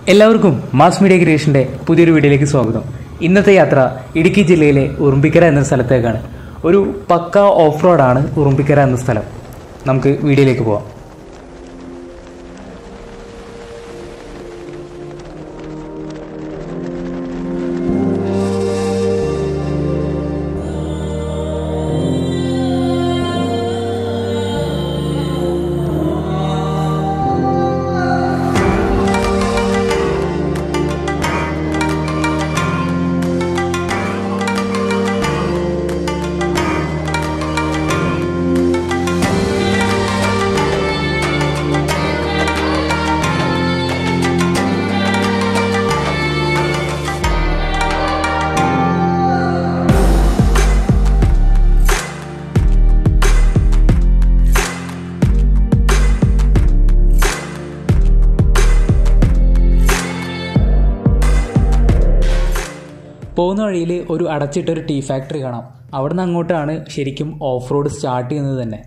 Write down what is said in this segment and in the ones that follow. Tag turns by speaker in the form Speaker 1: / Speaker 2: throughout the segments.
Speaker 1: എല്ലാവർക്കും mass media ക്രിയേഷന്റെ പുതിയൊരു വീഡിയോയിലേക്ക് സ്വാഗതം ഇന്നത്തെ യാത്ര ഇടുക്കി ജില്ലയിലെ ഉറുമ്പിക്കര എന്ന സ്ഥലത്തേക്കാണ് ഒരു പക്ക ഓഫ് റോഡാണ് ഉറുമ്പിക്കര എന്ന സ്ഥലം നമുക്ക് വീഡിയോയിലേക്ക് പോവാം പോകുന്ന വഴിയിൽ ഒരു അടച്ചിട്ടൊരു ടീ ഫാക്ടറി കാണാം അവിടെ നിന്ന് അങ്ങോട്ടാണ് ശരിക്കും ഓഫ് റോഡ് സ്റ്റാർട്ട് ചെയ്യുന്നത് തന്നെ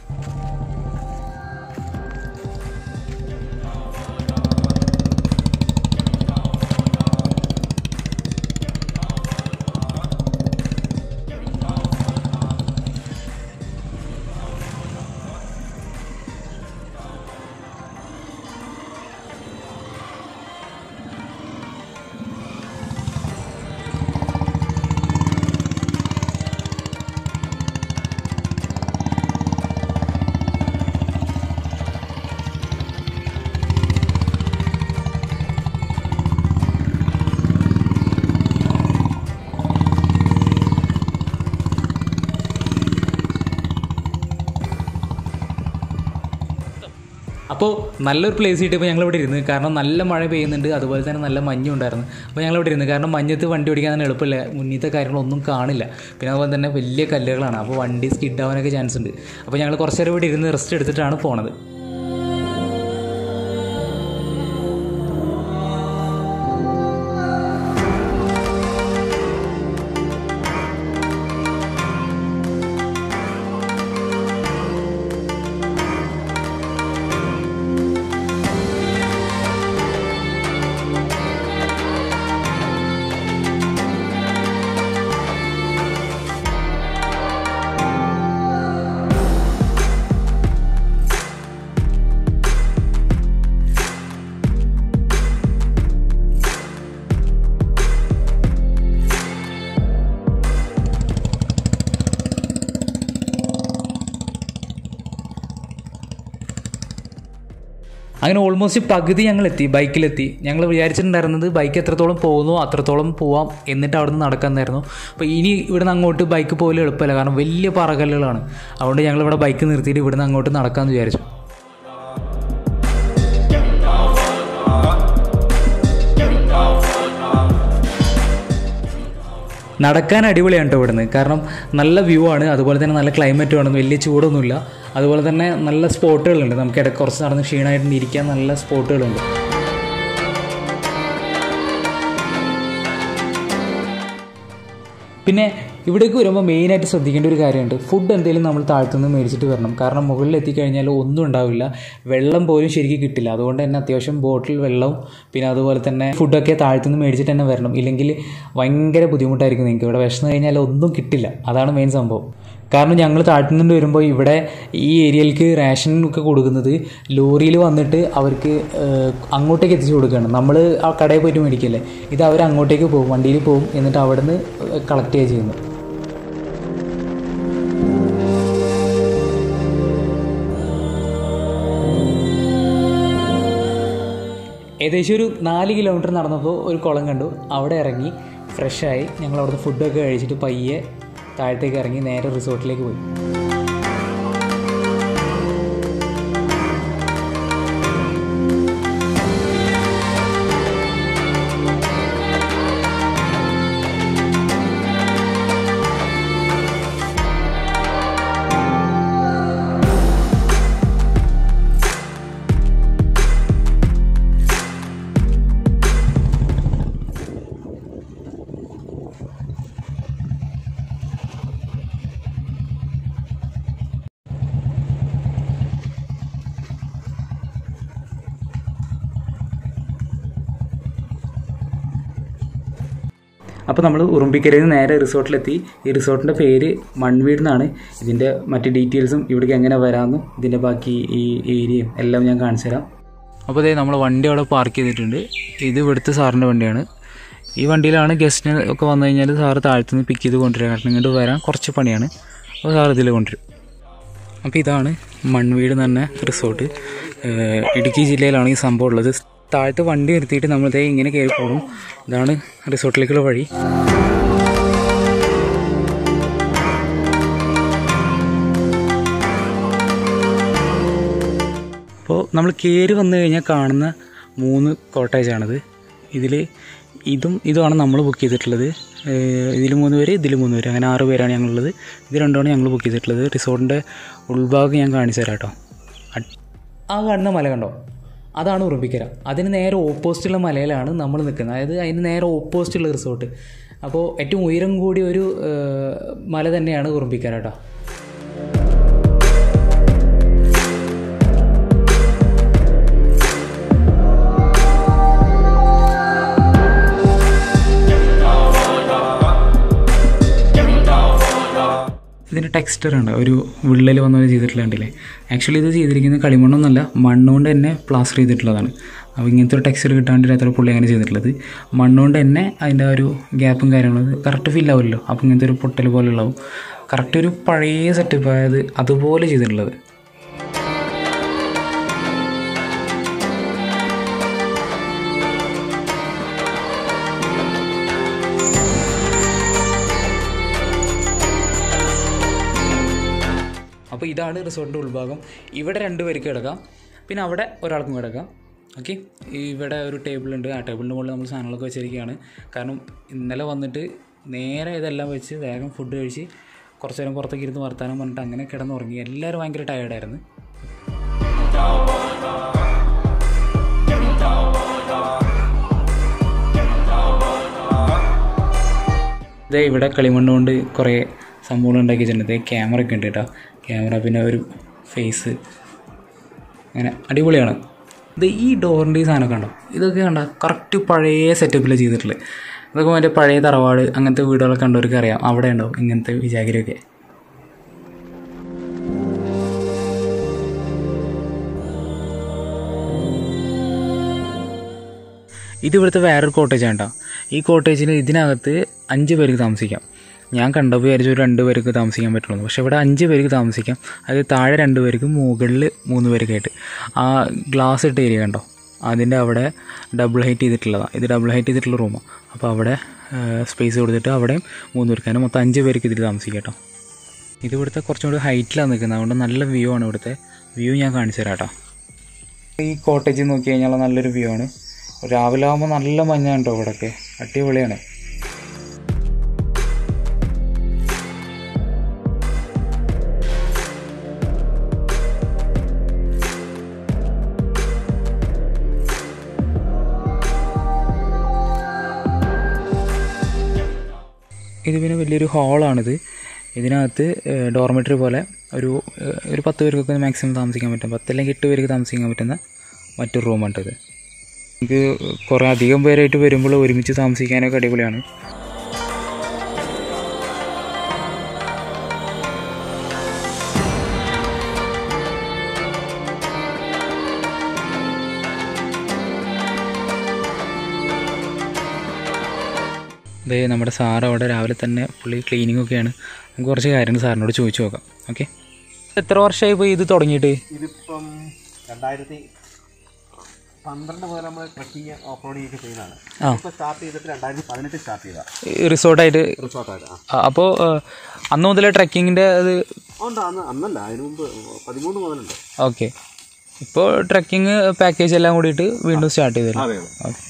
Speaker 1: അപ്പോൾ നല്ലൊരു പ്ലേസ് കിട്ടിയപ്പോൾ ഞങ്ങൾ ഇവിടെ ഇരുന്ന് കാരണം നല്ല മഴ പെയ്യുന്നുണ്ട് അതുപോലെ തന്നെ നല്ല മഞ്ഞും ഉണ്ടായിരുന്നു അപ്പോൾ ഞങ്ങൾ ഇവിടെ ഇരുന്ന് കാരണം മഞ്ഞത്ത് വണ്ടി ഓടിക്കാൻ തന്നെ എളുപ്പമില്ല മുന്നത്തെ കാര്യങ്ങളൊന്നും കാണില്ല പിന്നെ അതുപോലെ തന്നെ വലിയ കല്ലുകളാണ് അപ്പോൾ വണ്ടി സ്കിഡ് ആവാനൊക്കെ ചാൻസ് ഉണ്ട് അപ്പോൾ ഞങ്ങൾ കുറച്ച് നേരം ഇവിടെ ഇരുന്ന് റെസ്റ്റ് എടുത്തിട്ടാണ് പോണത് അങ്ങനെ ഓൾമോസ്റ്റ് പകുതി ഞങ്ങൾ എത്തി ബൈക്കിലെത്തി ഞങ്ങൾ വിചാരിച്ചിട്ടുണ്ടായിരുന്നത് ബൈക്ക് എത്രത്തോളം പോകുന്നു അത്രത്തോളം പോവാം എന്നിട്ട് അവിടെ നിന്ന് നടക്കാമെന്നായിരുന്നു അപ്പോൾ ഇനി ഇവിടുന്ന് അങ്ങോട്ട് ബൈക്ക് പോലും എളുപ്പമല്ല കാരണം വലിയ പറകല്ലുകളാണ് അതുകൊണ്ട് ഞങ്ങൾ ഇവിടെ ബൈക്ക് നിർത്തിയിട്ട് ഇവിടുന്ന് അങ്ങോട്ട് നടക്കാമെന്ന് വിചാരിച്ചു നടക്കാൻ അടിപൊളിയാണ് കേട്ടോ ഇവിടുന്ന് കാരണം നല്ല വ്യൂ ആണ് അതുപോലെ തന്നെ നല്ല ക്ലൈമറ്റും ആണ് വലിയ ചൂടൊന്നുമില്ല അതുപോലെ തന്നെ നല്ല സ്പോട്ടുകളുണ്ട് നമുക്ക് ഇടയ്ക്ക് കുറച്ച് നടന്ന് ക്ഷീണമായിട്ട് ഇരിക്കാൻ നല്ല സ്പോട്ടുകളുണ്ട് പിന്നെ ഇവിടേക്ക് വരുമ്പോൾ മെയിനായിട്ട് ശ്രദ്ധിക്കേണ്ട ഒരു കാര്യമുണ്ട് ഫുഡ് എന്തെങ്കിലും നമ്മൾ താഴ്ത്തുനിന്ന് മേടിച്ചിട്ട് വരണം കാരണം മുകളിൽ എത്തിക്കഴിഞ്ഞാൽ ഒന്നും ഉണ്ടാവില്ല വെള്ളം പോലും ശരിക്കും കിട്ടില്ല അതുകൊണ്ട് തന്നെ അത്യാവശ്യം ബോട്ടിൽ വെള്ളവും പിന്നെ അതുപോലെ തന്നെ ഫുഡൊക്കെ താഴ്ത്തുനിന്ന് മേടിച്ചിട്ട് തന്നെ വരണം ഇല്ലെങ്കിൽ ഭയങ്കര ബുദ്ധിമുട്ടായിരിക്കും നിങ്ങൾക്ക് ഇവിടെ വിശന്ന് കഴിഞ്ഞാൽ ഒന്നും കിട്ടില്ല അതാണ് മെയിൻ സംഭവം കാരണം ഞങ്ങൾ താഴ്ത്തുന്നുണ്ട് വരുമ്പോൾ ഇവിടെ ഈ ഏരിയയിലേക്ക് റേഷൻ ഒക്കെ കൊടുക്കുന്നത് ലോറിയിൽ വന്നിട്ട് അവർക്ക് അങ്ങോട്ടേക്ക് എത്തിച്ചു കൊടുക്കുകയാണ് നമ്മൾ ആ കടയിൽ പോയിട്ട് മേടിക്കല്ലേ ഇത് അവർ അങ്ങോട്ടേക്ക് പോകും വണ്ടിയിൽ പോകും എന്നിട്ട് അവിടെ നിന്ന് കളക്ട് ചെയ്യുക ചെയ്യുന്നത് ഏകദേശം ഒരു നാല് കിലോമീറ്റർ നടന്നപ്പോൾ ഒരു കുളം കണ്ടു അവിടെ ഇറങ്ങി ഫ്രഷായി ഞങ്ങൾ അവിടുന്ന് ഫുഡൊക്കെ കഴിച്ചിട്ട് പയ്യെ താഴത്തേക്ക് ഇറങ്ങി നേരെ റിസോർട്ടിലേക്ക് പോയി അപ്പോൾ നമ്മൾ ഉറുമ്പിക്കരയിൽ നിന്ന് നേരെ റിസോർട്ടിലെത്തി ഈ റിസോർട്ടിൻ്റെ പേര് മൺവീട് എന്നാണ് ഇതിൻ്റെ മറ്റ് ഡീറ്റെയിൽസും ഇവിടേക്ക് എങ്ങനെ വരാമെന്നും ഇതിൻ്റെ ബാക്കി ഈ ഏരിയയും എല്ലാം ഞാൻ കാണിച്ചു തരാം അപ്പോൾ അതേ നമ്മൾ വണ്ടി അവിടെ പാർക്ക് ചെയ്തിട്ടുണ്ട് ഇത് ഇവിടുത്തെ സാറിൻ്റെ വണ്ടിയാണ് ഈ വണ്ടിയിലാണ് ഗസ്റ്റിന് ഒക്കെ വന്നു കഴിഞ്ഞാൽ സാറ് താഴത്തുനിന്ന് പിക്ക് ചെയ്ത് കൊണ്ടുവരിക കാരണം ഇങ്ങോട്ട് വരാൻ കുറച്ച് പണിയാണ് അപ്പോൾ സാർ ഇതിൽ കൊണ്ടുവരും അപ്പോൾ ഇതാണ് മൺവീട് എന്ന് പറഞ്ഞ റിസോർട്ട് ഏഹ് ഇടുക്കി ജില്ലയിലാണ് ഈ സംഭവം ഉള്ളത് താഴത്ത് വണ്ടി നിർത്തിയിട്ട് നമ്മളിതേ ഇങ്ങനെ കയറി പോകും ഇതാണ് റിസോർട്ടിലേക്കുള്ള വഴി അപ്പോൾ നമ്മൾ കയറി വന്നു കഴിഞ്ഞാൽ കാണുന്ന മൂന്ന് കോട്ടേജാണിത് ഇതിൽ ഇതും ഇതുമാണ് നമ്മൾ ബുക്ക് ചെയ്തിട്ടുള്ളത് ഇതിൽ മൂന്ന് പേര് ഇതിൽ മൂന്ന് പേര് അങ്ങനെ ആറ് പേരാണ് ഞങ്ങളുള്ളത് ഇത് രണ്ടുമാണ് ഞങ്ങൾ ബുക്ക് ചെയ്തിട്ടുള്ളത് റിസോർട്ടിൻ്റെ ഉൾഭാഗം ഞാൻ കാണിച്ചു തരാം കേട്ടോ അട്- ആ കാണുന്ന മല കണ്ടോ അതാണ് ഉറുമ്പിക്കര അതിന് നേരെ ഓപ്പോസിറ്റുള്ള മലയിലാണ് നമ്മൾ നിൽക്കുന്നത് അതായത് അതിന് നേരെ ഓപ്പോസിറ്റുള്ള റിസോർട്ട് അപ്പോൾ ഏറ്റവും ഉയരം കൂടിയ ഒരു ഏഹ്, മല തന്നെയാണ് ഉറുമ്പിക്കര കേട്ടോ ഇതിൻ്റെ ടെക്സ്ചർ ഉണ്ട് ഒരു വിള്ളൽ വന്ന പോലെ ചെയ്തിട്ടുള്ള കണ്ടില്ലേ ആക്ച്വലി ഇത് ചെയ്തിരിക്കുന്നത് കളിമണ്ണൊന്നല്ല മണ്ണുകൊണ്ട് തന്നെ പ്ലാസ്റ്റർ ചെയ്തിട്ടുള്ളതാണ് അപ്പോൾ ഇങ്ങനത്തെ ഒരു ടെക്സ്ചർ കിട്ടാണ്ട് അത്ര പുള്ളി അങ്ങനെ ചെയ്തിട്ടുള്ളത് മണ്ണുകൊണ്ട് തന്നെ അതിൻ്റെ ആ ഒരു ഗ്യാപ്പും കാര്യങ്ങളും കറക്റ്റ് ഫിൽ ആവുമല്ലോ അപ്പോൾ ഇങ്ങനത്തെ ഒരു പൊട്ടൽ പോലെ ഉണ്ടാവും കറക്റ്റ് ഒരു പഴയ സെറ്റപ്പ് ആയത് അതുപോലെ ചെയ്തിട്ടുള്ളത് അപ്പോൾ ഇതാണ് റിസോർട്ടിൻ്റെ ഉൾഭാഗം ഇവിടെ രണ്ട് പേർക്ക് കിടക്കാം പിന്നെ അവിടെ ഒരാൾക്കും കിടക്കാം ഓക്കെ ഇവിടെ ഒരു ടേബിളുണ്ട് ആ ടേബിളിൻ്റെ മുകളിൽ നമ്മൾ സാധനങ്ങളൊക്കെ വെച്ചിരിക്കുകയാണ് കാരണം ഇന്നലെ വന്നിട്ട് നേരെ ഇതെല്ലാം വെച്ച് വേഗം ഫുഡ് കഴിച്ച് കുറച്ച് നേരം പുറത്തേക്ക് ഇരുന്ന് വർത്താനം പറഞ്ഞിട്ട് അങ്ങനെ കിടന്നുറങ്ങി എല്ലാവരും ഭയങ്കര ടയേർഡായിരുന്നു ഇതേ ഇവിടെ കളിമണ്ണ് കൊണ്ട് കുറേ സംഭവങ്ങൾ ഉണ്ടാക്കി വെച്ചിട്ടുണ്ട് ഇതേ ക്യാമറ ഒക്കെ ഉണ്ട് കേട്ടോ ക്യാമറ പിന്നെ ഒരു ഫേസ് അങ്ങനെ അടിപൊളിയാണ് ഇത് ഈ ഡോറിൻ്റെ ഈ സാധനമൊക്കെ ഉണ്ടോ ഇതൊക്കെ കണ്ട കറക്റ്റ് പഴയ സെറ്റപ്പിൽ ചെയ്തിട്ടുള്ളത് ഇതൊക്കെ മറ്റേ പഴയ തറവാട് അങ്ങനത്തെ വീടുകളൊക്കെ കണ്ടവർക്ക് അറിയാം അവിടെ ഉണ്ടാവും ഇങ്ങനത്തെ വിചാരിയൊക്കെ ഇത് ഇവിടുത്തെ വേറൊരു കോട്ടേജാണ് കേട്ടോ ഈ കോട്ടേജിൽ ഇതിനകത്ത് അഞ്ച് പേർക്ക് താമസിക്കാം ഞാൻ കണ്ടപ്പോൾ വിചാരിച്ചു ഒരു രണ്ട് പേർക്ക് താമസിക്കാൻ പറ്റുള്ളൂ പക്ഷേ ഇവിടെ അഞ്ച് പേർക്ക് താമസിക്കാം അത് താഴെ രണ്ട് പേർക്ക് മുകളിൽ മൂന്ന് പേർക്ക് ആയിട്ട് ആ ഗ്ലാസ് ഇട്ട ഏരിയ കണ്ടോ അതിൻ്റെ അവിടെ ഡബിൾ ഹൈറ്റ് ചെയ്തിട്ടുള്ളതാണ് ഇത് ഡബിൾ ഹൈറ്റ് ചെയ്തിട്ടുള്ള റൂമാണ് അപ്പോൾ അവിടെ സ്പേസ് കൊടുത്തിട്ട് അവിടെയും മൂന്ന് പേർക്ക് അങ്ങനെ മൊത്തം അഞ്ച് പേർക്ക് ഇതിൽ താമസിക്കാം കേട്ടോ ഇത് ഇവിടുത്തെ കുറച്ചും കൂടി ഹൈറ്റിലാണ് നിൽക്കുന്നത് അതുകൊണ്ട് നല്ല വ്യൂ ആണ് ഇവിടുത്തെ വ്യൂ ഞാൻ കാണിച്ചു തരാം കേട്ടോ ഈ കോട്ടേജിൽ നോക്കി കഴിഞ്ഞാൽ നല്ലൊരു വ്യൂ ആണ് രാവിലെ ആകുമ്പോൾ നല്ല മഞ്ഞാണ് കേട്ടോ ഇവിടെയൊക്കെ അടിപൊളിയാണ് ഇത് പിന്നെ വലിയൊരു ഹാളാണിത് ഇതിനകത്ത് ഡോർമെറ്ററി പോലെ ഒരു ഏഹ്, ഒരു പത്ത് പേർക്കൊക്കെ മാക്സിമം താമസിക്കാൻ പറ്റും പത്തല്ലെങ്കിൽ എട്ട് പേർക്ക് താമസിക്കാൻ പറ്റുന്ന മറ്റൊരു റൂമാണ് ഇത് നമുക്ക് കുറേ അധികം പേരായിട്ട് വരുമ്പോൾ ഒരുമിച്ച് താമസിക്കാനൊക്കെ അടിപൊളിയാണ് ഇതേ നമ്മുടെ സാർ അവിടെ രാവിലെ തന്നെ പുള്ളി ക്ലീനിങ് ഒക്കെയാണ് നമുക്ക് കുറച്ച് കാര്യങ്ങൾ സാറിനോട് ചോദിച്ചു നോക്കാം ഓക്കെ എത്ര വർഷമായി പോയി ഇത് തുടങ്ങിയിട്ട്
Speaker 2: ഇതിപ്പം രണ്ടായിരത്തി പന്ത്രണ്ട് മുതൽ നമ്മൾ ട്രക്കിങ് ഓഫ് റോഡിങ് ഒക്കെ ചെയ്യുന്നതാണ്
Speaker 1: ആ.
Speaker 2: ഇപ്പൊ സ്റ്റാർട്ട് ചെയ്തിട്ട് രണ്ടായിരത്തി പതിനെട്ട് സ്റ്റാർട്ട് ചെയ്ത
Speaker 1: റിസോർട്ടായിട്ട്
Speaker 2: റിസോർട്ടായിട്ട് ആ
Speaker 1: അപ്പോൾ അന്ന് മുതലേ ട്രക്കിങ്ങിൻ്റെ അത്
Speaker 2: ഉണ്ട് അന്ന് അന്നല്ല അതിന് മുമ്പ് പതിമൂന്ന് മുതലുണ്ട്
Speaker 1: ഓക്കെ ഇപ്പോൾ ട്രക്കിങ് പാക്കേജ് എല്ലാം കൂടിയിട്ട് വീണ്ടും സ്റ്റാർട്ട് ചെയ്തല്ലോ
Speaker 2: അതെ അതെ
Speaker 1: ഓക്കെ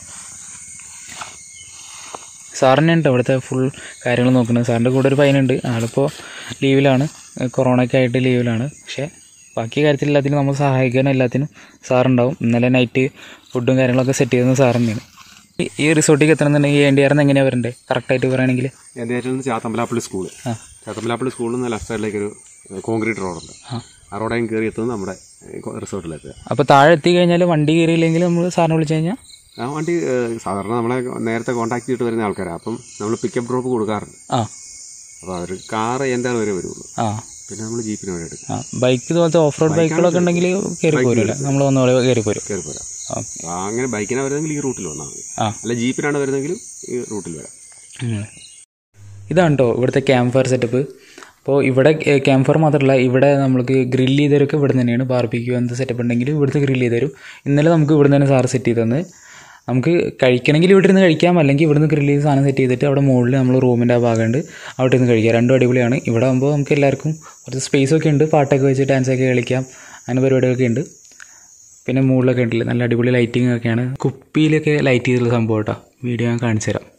Speaker 1: സാറിനെ ഉണ്ട് ഇവിടുത്തെ ഫുൾ കാര്യങ്ങൾ നോക്കുന്നത് സാറിൻ്റെ കൂടെ ഒരു പയ്യനുണ്ട് ആളിപ്പോൾ ലീവിലാണ് കൊറോണയ്ക്ക് ആയിട്ട് ലീവിലാണ് പക്ഷേ ബാക്കി കാര്യത്തിൽ എല്ലാത്തിനും നമ്മൾ സഹായിക്കാൻ എല്ലാത്തിനും സാറുണ്ടാവും ഇന്നലെ നൈറ്റ് ഫുഡും കാര്യങ്ങളൊക്കെ സെറ്റ് ചെയ്യുന്നത് സാർ തന്നെയാണ് ഈ- ഈ റിസോർട്ടിലേക്ക് എത്തണമെന്നുണ്ടെങ്കിൽ വേണ്ടി ആയിരുന്നു എങ്ങനെയാണ് വരണ്ടേ കറക്റ്റായിട്ട് പറയുകയാണെങ്കിൽ
Speaker 2: എൻ്റെ ഏറ്റവും ചാത്തമ്പലാപ്പള്ളി സ്കൂള്
Speaker 1: ആ
Speaker 2: ചാത്തമ്പലാപ്പള്ളി സ്കൂളിൽ നിന്ന് ലെഫ്റ്റ് സൈഡിലേക്ക് ഒരു കോൺക്രീറ്റ് റോഡുണ്ട്
Speaker 1: ആ
Speaker 2: ആ റോഡായും കയറി എത്തുന്നത് നമ്മുടെ റിസോർട്ടിലേക്ക്
Speaker 1: അപ്പോൾ താഴെ എത്തി കഴിഞ്ഞാൽ വണ്ടി കയറിയില്ലെങ്കിൽ നമ്മൾ സാറിനെ വിളിച്ചു കഴിഞ്ഞാൽ
Speaker 3: ആ വണ്ടി ഏഹ്, സാധാരണ നമ്മളെ നേരത്തെ കോൺടാക്ട് ചെയ്തിട്ട് വരുന്ന ആൾക്കാരാണ് അപ്പം നമ്മൾ പിക്കപ്പ് ഡ്രോപ്പ് കൊടുക്കാറുണ്ട്
Speaker 1: ആ
Speaker 3: അപ്പോൾ അവർ കാറ് എൻ്റെ വരെ വരുള്ളൂ
Speaker 1: ആ
Speaker 3: പിന്നെ നമ്മൾ ജീപ്പിന് വരെ എടുക്കും
Speaker 1: ആ ബൈക്ക് ഇതുപോലത്തെ ഓഫ് റോഡ് ബൈക്കുകളൊക്കെ ഉണ്ടെങ്കിൽ കയറി പോരുമല്ലോ നമ്മൾ വന്ന പോലെ കയറി പോരും
Speaker 3: കയറി പോരാം
Speaker 1: ആ
Speaker 3: ആ, അങ്ങനെ ബൈക്കിനാണ് വരുന്നെങ്കിൽ ഈ റൂട്ടിൽ വന്നാൽ മതി
Speaker 1: ആ
Speaker 3: അല്ല ജീപ്പിനാണ് വരുന്നെങ്കിലും ഈ റൂട്ടിൽ വരാം
Speaker 1: ഉം. ഇതാണ് കേട്ടോ ഇവിടുത്തെ ക്യാമ്പ് ഫയർ സെറ്റപ്പ് അപ്പോൾ ഇവിടെ ക്യാമ്പ് ഫയർ മാത്രമല്ല ഇവിടെ നമുക്ക് ഗ്രില്ല് ചെയ്തവരൊക്കെ ഇവിടെ തന്നെയാണ് ബാർബിക്യൂ എന്ത് സെറ്റപ്പ് ഉണ്ടെങ്കിലും ഇവിടുത്തെ ഗ്രില്ല് ചെയ്ത് തരും ഇന്നലെ നമുക്ക് ഇവിടെ തന്നെ സാറ് സെറ്റ് ചെയ്ത് തന്ന് നമുക്ക് കഴിക്കണമെങ്കിൽ ഇവിടെ നിന്ന് കഴിക്കാം അല്ലെങ്കിൽ ഇവിടുന്ന് ഗ്രില്ല് ചെയ്ത് സാധനം സെറ്റ് ചെയ്തിട്ട് അവിടെ മുകളിൽ നമ്മൾ റൂമിൻ്റെ ആ ഭാഗമുണ്ട് അവിടെ നിന്ന് കഴിക്കാം രണ്ടും അടിപൊളിയാണ് ഇവിടെ ആകുമ്പോൾ നമുക്ക് എല്ലാവർക്കും കുറച്ച് സ്പേസ് ഒക്കെ ഉണ്ട് പാട്ടൊക്കെ വെച്ച് ഡാൻസൊക്കെ കളിക്കാം അങ്ങനെ പരിപാടികളൊക്കെ ഉണ്ട് പിന്നെ മുകളിലൊക്കെ ഉണ്ടല്ലേ നല്ല അടിപൊളി ലൈറ്റിംഗ് ഒക്കെയാണ് കുപ്പിയിലൊക്കെ ലൈറ്റ് ചെയ്തിട്ടുള്ള സംഭവം കേട്ടോ വീഡിയോ ഞാൻ കാണിച്ചു തരാം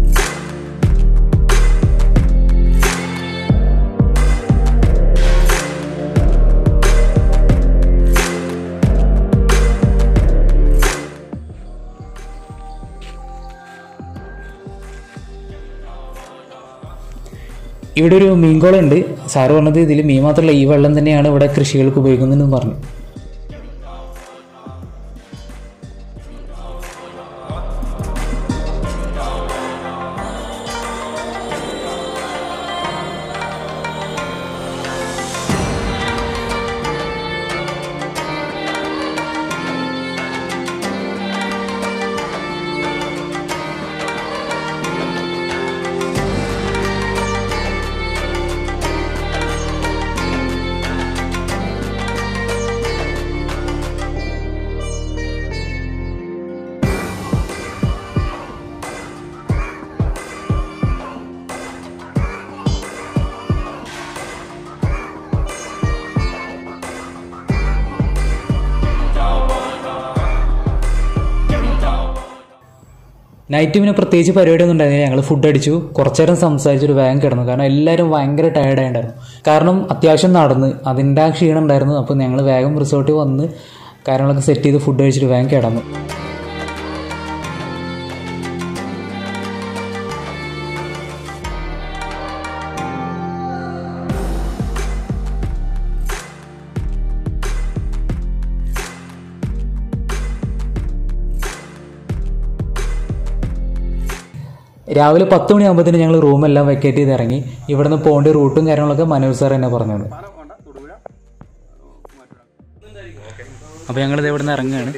Speaker 1: ഇവിടെ ഒരു മീൻകുളം ഉണ്ട് സാറ് പറഞ്ഞത് ഇതിൽ മീൻ മാത്രമല്ല ഈ വെള്ളം തന്നെയാണ് ഇവിടെ കൃഷികൾക്ക് ഉപയോഗിക്കുന്നതെന്ന് പറഞ്ഞു നൈറ്റ് പിന്നെ പ്രത്യേകിച്ച് പരിപാടിയൊന്നും ഉണ്ടായിരുന്നില്ല ഞങ്ങൾ ഫുഡ് അടിച്ചു കുറച്ചു നേരം സംസാരിച്ചൊരു വേഗം കിടന്നു കാരണം എല്ലാവരും ഭയങ്കര ടയർഡായിട്ടുണ്ടായിരുന്നു കാരണം അത്യാവശ്യം നടന്ന് അതിൻ്റെ ആ ക്ഷീണം ഉണ്ടായിരുന്നു അപ്പോൾ ഞങ്ങൾ വേഗം റിസോർട്ടിൽ വന്ന് കാര്യങ്ങളൊക്കെ സെറ്റ് ചെയ്ത് ഫുഡ് കഴിച്ചിട്ട് വേഗം കിടന്നു രാവിലെ പത്ത് മണിയാകുമ്പോഴത്തേന് ഞങ്ങൾ റൂമെല്ലാം വെക്കേറ്റ് ചെയ്ത് ഇറങ്ങി ഇവിടുന്ന് പോകേണ്ട റൂട്ടും കാര്യങ്ങളൊക്കെ മനോജ് സാർ തന്നെ പറഞ്ഞത് അപ്പോൾ ഞങ്ങളിത് ഇവിടെ നിന്ന് ഇറങ്ങുകയാണ്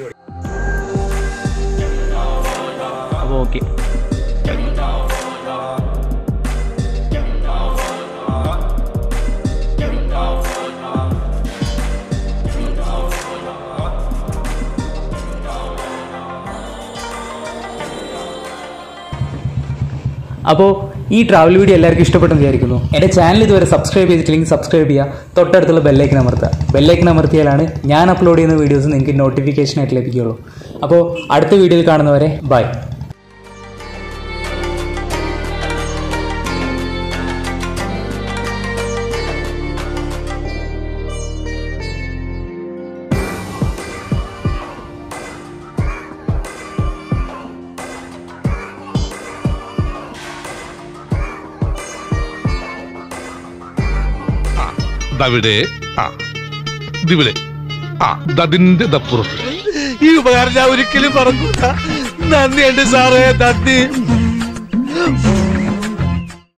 Speaker 1: അപ്പോൾ ഓക്കെ അപ്പോൾ ഈ ട്രാവൽ വീഡിയോ എല്ലാവർക്കും ഇഷ്ടപ്പെട്ടെന്ന് വിചാരിക്കുന്നു എൻ്റെ ചാനൽ ഇതുവരെ സബ്സ്ക്രൈബ് ചെയ്തിട്ടില്ലെങ്കിൽ സബ്സ്ക്രൈബ് ചെയ്യുക തൊട്ടടുത്തുള്ള ബെല്ലൈക്കൻ അമർത്തുക ബെല്ലൈക്കൻ അമർത്തിയാലാണ് ഞാൻ അപ്ലോഡ് ചെയ്യുന്ന വീഡിയോസ് നിങ്ങൾക്ക് നോട്ടിഫിക്കേഷൻ ആയിട്ട് ലഭിക്കുകയുള്ളൂ അപ്പോൾ അടുത്ത വീഡിയോയിൽ കാണുന്നവരെ ബൈ
Speaker 4: ദവിടെ ആ ദിവിടെ ആ ദതിന്റെ ദപ്പുറത്ത്
Speaker 5: ഈ ഉപകാരം ഞാൻ ഒരിക്കലും മറക്കൂല നന്ദിയുണ്ട് സാറേ നന്ദി